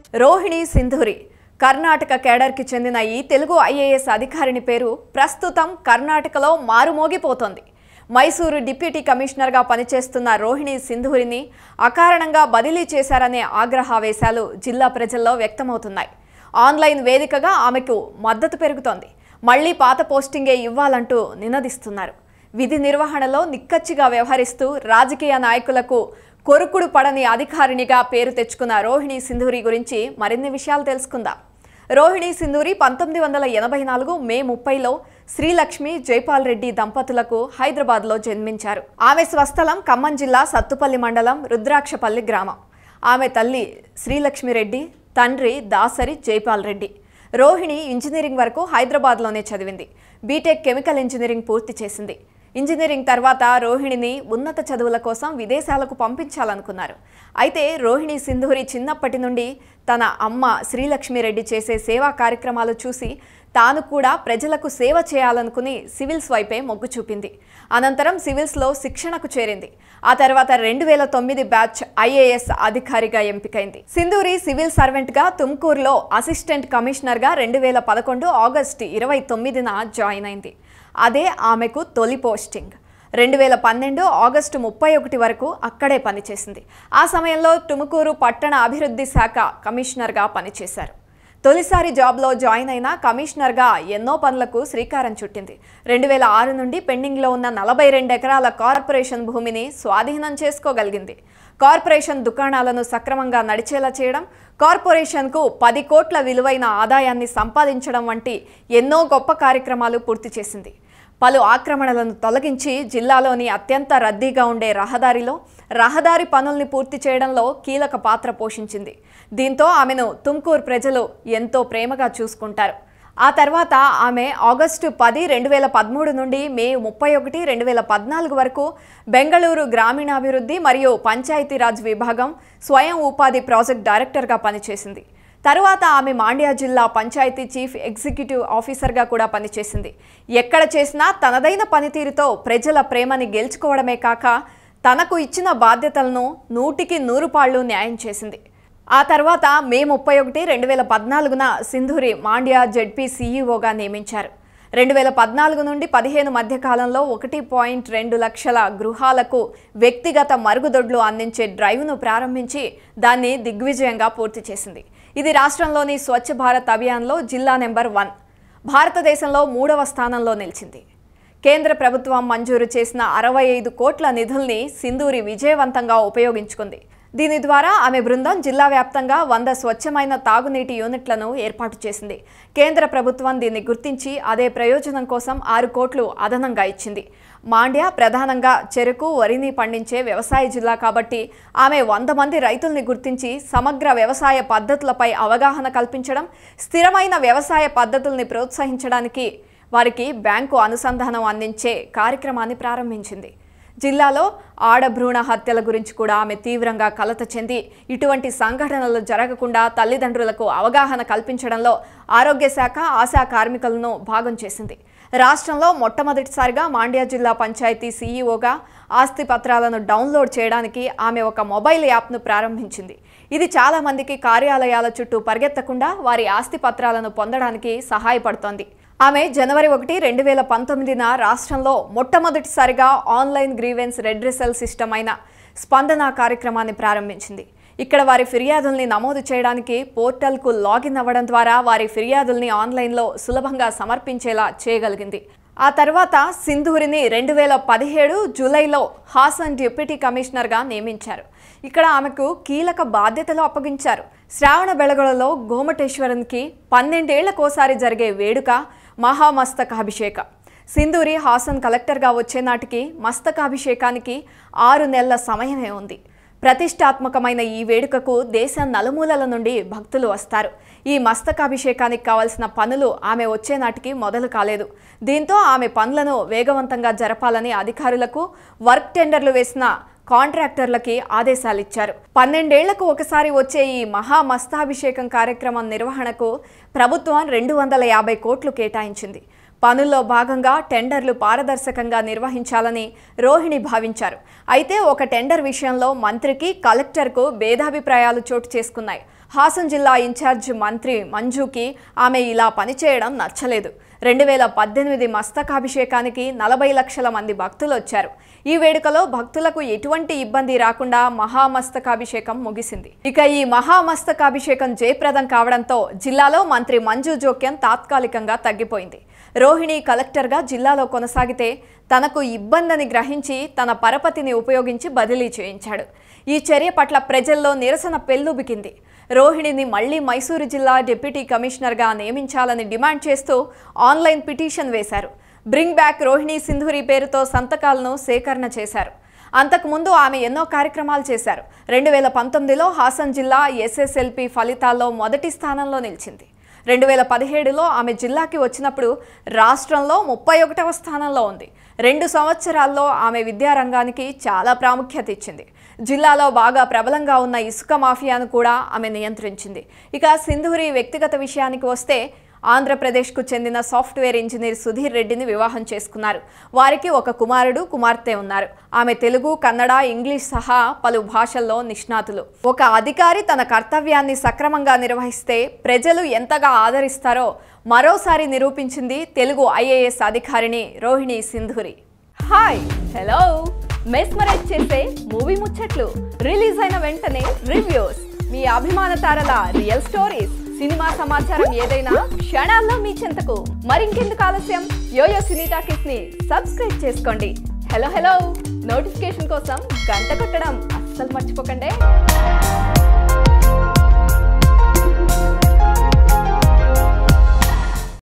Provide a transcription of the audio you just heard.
రోహిణి సింధూరి కర్ణాటక కేడర్కి చెందిన ఈ తెలుగు ఐఏఎస్ అధికారిని పేరు ప్రస్తుతం కర్ణాటకలో మారుమోగిపోతోంది మైసూరు డిప్యూటీ కమిషనర్గా పనిచేస్తున్న రోహిణి సింధూరిని అకారణంగా బదిలీ చేశారనే ఆగ్రహావేశాలు జిల్లా ప్రజల్లో వ్యక్తమవుతున్నాయి ఆన్లైన్ వేదికగా ఆమెకు మద్దతు పెరుగుతోంది మళ్లీ పాత పోస్టింగే ఇవ్వాలంటూ నినదిస్తున్నారు విధి నిర్వహణలో నిక్కచ్చిగా వ్యవహరిస్తూ రాజకీయ నాయకులకు కొరుకుడు పడని అధికారినిగా పేరు తెచ్చుకున్న రోహిణి సింధూరి గురించి మరిన్ని విషయాలు తెలుసుకుందాం రోహిణి సింధూరి పంతొమ్మిది వందల ఎనభై నాలుగు మే ముప్పైలో శ్రీలక్ష్మి జైపాల్ రెడ్డి దంపతులకు హైదరాబాద్లో జన్మించారు ఆమె స్వస్థలం ఖమ్మం జిల్లా సత్తుపల్లి మండలం రుద్రాక్షపల్లి గ్రామం ఆమె తల్లి శ్రీలక్ష్మి రెడ్డి తండ్రి దాసరి జైపాల్ రెడ్డి రోహిణి ఇంజనీరింగ్ వరకు హైదరాబాద్లోనే చదివింది బీటెక్ కెమికల్ ఇంజనీరింగ్ పూర్తి చేసింది ఇంజనీరింగ్ తర్వాత రోహిణిని ఉన్నత చదువుల కోసం విదేశాలకు పంపించాలనుకున్నారు అయితే రోహిణి సింధూరి చిన్నప్పటి నుండి తన అమ్మ శ్రీలక్ష్మిరెడ్డి చేసే సేవా కార్యక్రమాలు చూసి తాను కూడా ప్రజలకు సేవ చేయాలనుకుని సివిల్స్ వైపే మొగ్గు చూపింది అనంతరం సివిల్స్లో శిక్షణకు చేరింది ఆ తర్వాత రెండు వేల తొమ్మిది బ్యాచ్ ఐఏఎస్ అధికారిగా ఎంపికైంది సింధూరి సివిల్ సర్వెంట్గా తుమ్కూరులో అసిస్టెంట్ కమిషనర్గా రెండు వేల పదకొండు ఆగస్టు ఇరవై తొమ్మిదిన జాయిన్ అయింది అదే ఆమెకు తొలి పోస్టింగ్ రెండు వేల పన్నెండు ఆగస్టు ముప్పై ఒకటి వరకు అక్కడే పనిచేసింది ఆ సమయంలో తుముకూరు పట్టణ అభివృద్ధి శాఖ కమిషనర్గా పనిచేశారు తొలిసారి జాబ్లో జాయిన్ అయిన కమిషనర్గా ఎన్నో పనులకు శ్రీకారం చుట్టింది రెండు వేల ఆరు నుండి పెండింగ్లో ఉన్న నలభై రెండు ఎకరాల కార్పొరేషన్ భూమిని స్వాధీనం చేసుకోగలిగింది కార్పొరేషన్ దుకాణాలను సక్రమంగా నడిచేలా చేయడం కార్పొరేషన్కు పది కోట్ల విలువైన ఆదాయాన్ని సంపాదించడం వంటి ఎన్నో గొప్ప కార్యక్రమాలు పూర్తి చేసింది పలు ఆక్రమణలను తొలగించి జిల్లాలోని అత్యంత రద్దీగా ఉండే రహదారిలో రహదారి పనుల్ని పూర్తి చేయడంలో కీలక పాత్ర పోషించింది దీంతో ఆమెను తుమ్కూరు ప్రజలు ఎంతో ప్రేమగా చూసుకుంటారు ఆ తర్వాత ఆమె ఆగస్టు పది రెండు వేల పదమూడు నుండి మే ముప్పై ఒకటి రెండు వేల పద్నాలుగు వరకు బెంగళూరు గ్రామీణాభివృద్ధి మరియు పంచాయతీరాజ్ విభాగం స్వయం ఉపాధి ప్రాజెక్ట్ డైరెక్టర్గా పనిచేసింది తరువాత ఆమె మాండ్యా జిల్లా పంచాయతీ చీఫ్ ఎగ్జిక్యూటివ్ ఆఫీసర్గా కూడా పనిచేసింది ఎక్కడ చేసినా తనదైన పనితీరుతో ప్రజల ప్రేమని గెలుచుకోవడమే కాక తనకు ఇచ్చిన బాధ్యతలను నూటికి నూరు పాళ్ళు న్యాయం చేసింది ఆ తర్వాత మే ముప్పై ఒకటి రెండు వేల పద్నాలుగున సింధూరి మాండ్యా జెడ్పీ సీఈఓగా నియమించారు రెండు వేల పద్నాలుగు నుండి పదిహేను మధ్య కాలంలో ఒకటి పాయింట్ రెండు లక్షల గృహాలకు వ్యక్తిగత మరుగుదొడ్లు అందించే డ్రైవ్ను ప్రారంభించి దాన్ని దిగ్విజయంగా పూర్తి చేసింది ఇది రాష్ట్రంలోని స్వచ్ఛ భారత్ అభియాన్లో జిల్లా నెంబర్ వన్ భారతదేశంలో మూడవ స్థానంలో నిలిచింది కేంద్ర ప్రభుత్వం మంజూరు చేసిన అరవై ఐదు కోట్ల నిధుల్ని సింధూరి విజయవంతంగా ఉపయోగించుకుంది దీని ద్వారా ఆమె బృందం జిల్లా వ్యాప్తంగా వంద స్వచ్ఛమైన తాగునీటి యూనిట్లను ఏర్పాటు చేసింది కేంద్ర ప్రభుత్వం దీన్ని గుర్తించి అదే ప్రయోజనం కోసం ఆరు కోట్లు అదనంగా ఇచ్చింది మాండ్య ప్రధానంగా చెరుకు వరిని పండించే వ్యవసాయ జిల్లా కాబట్టి ఆమె వంద మంది రైతుల్ని గుర్తించి సమగ్ర వ్యవసాయ పద్ధతులపై అవగాహన కల్పించడం స్థిరమైన వ్యవసాయ పద్ధతుల్ని ప్రోత్సహించడానికి వారికి బ్యాంకు అనుసంధానం అందించే కార్యక్రమాన్ని ప్రారంభించింది జిల్లాలో ఆడభ్రూణ హత్యల గురించి కూడా ఆమె తీవ్రంగా కలత చెంది ఇటువంటి సంఘటనలు జరగకుండా తల్లిదండ్రులకు అవగాహన కల్పించడంలో ఆరోగ్య శాఖ ఆశా కార్మికులను భాగం చేసింది రాష్ట్రంలో మొట్టమొదటిసారిగా మాండ్యా జిల్లా పంచాయతీ సీఈఓగా ఆస్తి పత్రాలను డౌన్లోడ్ చేయడానికి ఆమె ఒక మొబైల్ యాప్ను ప్రారంభించింది ఇది చాలా మందికి కార్యాలయాల చుట్టూ పరిగెత్తకుండా వారి ఆస్తి పత్రాలను పొందడానికి సహాయపడుతోంది ఆమె జనవరి ఒకటి రెండు వేల పంతొమ్మిదిన రాష్ట్రంలో మొట్టమొదటిసారిగా ఆన్లైన్ గ్రీవెన్స్ రెడ్రెసల్ సిస్టమ్ అయిన స్పందన కార్యక్రమాన్ని ప్రారంభించింది ఇక్కడ వారి ఫిర్యాదుల్ని నమోదు చేయడానికి పోర్టల్కు లాగిన్ అవ్వడం ద్వారా వారి ఫిర్యాదుల్ని ఆన్లైన్లో సులభంగా సమర్పించేలా చేయగలిగింది ఆ తర్వాత సింధూరిని రెండు వేల పదిహేడు జూలైలో హాసన్ డిప్యూటీ కమిషనర్గా నియమించారు ఇక్కడ ఆమెకు కీలక బాధ్యతలు అప్పగించారు శ్రావణ బెళగొలలో గోమటేశ్వరునికి పన్నెండేళ్లకోసారి జరిగే వేడుక మహామస్తకాభిషేక సింధూరి హాసన్ కలెక్టర్గా వచ్చే నాటికి మస్తకాభిషేకానికి ఆరు నెలల సమయమే ఉంది ప్రతిష్టాత్మకమైన ఈ వేడుకకు దేశం నలుమూలల నుండి భక్తులు వస్తారు ఈ మస్తకాభిషేకానికి కావలసిన పనులు ఆమె వచ్చే నాటికి మొదలు కాలేదు దీంతో ఆమె పనులను వేగవంతంగా జరపాలని అధికారులకు వర్క్ టెండర్లు వేసిన కాంట్రాక్టర్లకి ఆదేశాలు ఇచ్చారు పన్నెండేళ్లకు ఒకసారి వచ్చే ఈ మహా మస్తాభిషేకం కార్యక్రమం నిర్వహణకు ప్రభుత్వం రెండు వందల యాభై కోట్లు కేటాయించింది పనుల్లో భాగంగా టెండర్లు పారదర్శకంగా నిర్వహించాలని రోహిణి భావించారు అయితే ఒక టెండర్ విషయంలో మంత్రికి కలెక్టర్కు భేదాభిప్రాయాలు చోటు చేసుకున్నాయి హాసన్ జిల్లా ఇన్ఛార్జ్ మంత్రి మంజుకి ఆమె ఇలా పనిచేయడం నచ్చలేదు రెండు వేల పద్దెనిమిది మస్తకాభిషేకానికి నలభై లక్షల మంది భక్తులు వచ్చారు ఈ వేడుకలో భక్తులకు ఎటువంటి ఇబ్బంది రాకుండా మహామస్తకాభిషేకం ముగిసింది ఇక ఈ మహామస్తకాభిషేకం జయప్రదం కావడంతో జిల్లాలో మంత్రి మంజు జోక్యం తాత్కాలికంగా తగ్గిపోయింది రోహిణి కలెక్టర్గా జిల్లాలో కొనసాగితే తనకు ఇబ్బందని గ్రహించి తన పరపతిని ఉపయోగించి బదిలీ చేయించాడు ఈ చర్య పట్ల ప్రజల్లో నిరసన పెల్లుబికింది రోహిణిని మళ్లీ మైసూరు జిల్లా డిప్యూటీ కమిషనర్గా నియమించాలని డిమాండ్ చేస్తూ ఆన్లైన్ పిటిషన్ వేశారు బ్రింగ్ బ్యాక్ రోహిణి సింధూరి పేరుతో సంతకాలను సేకరణ చేశారు అంతకుముందు ఆమె ఎన్నో కార్యక్రమాలు చేశారు రెండు వేల పంతొమ్మిదిలో హాసన్ జిల్లా ఎస్ఎస్ఎల్పి ఫలితాల్లో మొదటి స్థానంలో నిలిచింది రెండు వేల పదిహేడులో ఆమె జిల్లాకి వచ్చినప్పుడు రాష్ట్రంలో ముప్పై ఒకటవ స్థానంలో ఉంది రెండు సంవత్సరాల్లో ఆమె విద్యారంగానికి చాలా ప్రాముఖ్యత ఇచ్చింది జిల్లాలో బాగా ప్రబలంగా ఉన్న ఇసుక మాఫియాను కూడా ఆమె నియంత్రించింది ఇక సింధూరి వ్యక్తిగత విషయానికి వస్తే ఆంధ్రప్రదేశ్కు చెందిన సాఫ్ట్వేర్ ఇంజనీర్ సుధీర్ రెడ్డిని వివాహం చేసుకున్నారు వారికి ఒక కుమారుడు కుమార్తె ఉన్నారు ఆమె తెలుగు కన్నడ ఇంగ్లీష్ సహా పలు భాషల్లో నిష్ణాతులు ఒక అధికారి తన కర్తవ్యాన్ని సక్రమంగా నిర్వహిస్తే ప్రజలు ఎంతగా ఆదరిస్తారో మరోసారి నిరూపించింది తెలుగు ఐఏఎస్ అధికారిని Rohini Sindhuri hi hello mesmerize చేసే మూవీ ముచ్చట్లు రిలీజ్ అయిన వెంటనే రివ్యూస్ మీ అభిమాన తారల రియల్ స్టోరీస్ సినిమా సమాచారం ఏదైనా క్షణాల్లో మీ చెంతకు మరింకెందుకు ఆలస్యం యోయో సినీ టాకీస్ ని సబ్స్క్రైబ్ చేసుకోండి హలో హలో నోటిఫికేషన్ కోసం గంట కొట్టడం అస్సలు మర్చిపోకండి